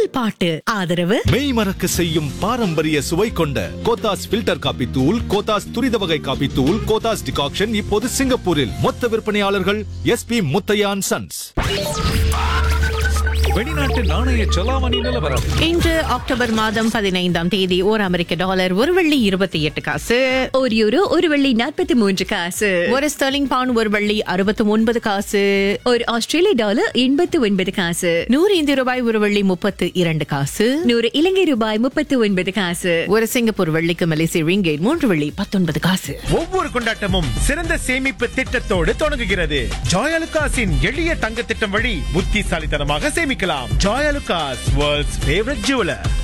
முதல் பாட்டு ஆதரவு மெய் மறக்க செய்யும் பாரம்பரிய சுவை கொண்ட கோத்தாஸ் ஃபில்டர் காபி தூள் கோத்தாஸ் துரித வகை காபி தூள் கோத்தாஸ் டிகாக்ஷன் இப்போது சிங்கப்பூரில் மொத்த விற்பனையாளர்கள் எஸ்பி முத்தையான் சன்ஸ் வெளிநாட்டு நாணய செலாவணி நிலவரம் இன்று அக்டோபர் மாதம் பதினைந்தாம் தேதி ஓர் அமெரிக்க டாலர் ஒரு வெள்ளி இருபத்தி எட்டு காசு ஒரு யூரோ ஒரு வெள்ளி நாற்பத்தி மூன்று காசு ஒரு ஸ்டெர்லிங் பவுண்ட் ஒரு வெள்ளி அறுபத்தி ஒன்பது காசு ஒரு ஆஸ்திரேலிய டாலர் எண்பத்து ஒன்பது காசு நூறு இந்திய ரூபாய் ஒரு வெள்ளி முப்பத்து இரண்டு காசு நூறு இலங்கை ரூபாய் முப்பத்து ஒன்பது காசு ஒரு சிங்கப்பூர் வெள்ளிக்கு மலேசிய ரிங்கேட் மூன்று வெள்ளி பத்தொன்பது காசு ஒவ்வொரு கொண்டாட்டமும் சிறந்த சேமிப்பு திட்டத்தோடு தொடங்குகிறது ஜாயலுகாஸின் எளிய தங்க திட்டம் வழி புத்திசாலித்தனமாக சேமிக்கலாம் ஜாயலுகாஸ் வேர்ல்ட்ஸ் ஃபேவரட் ஜுவலர்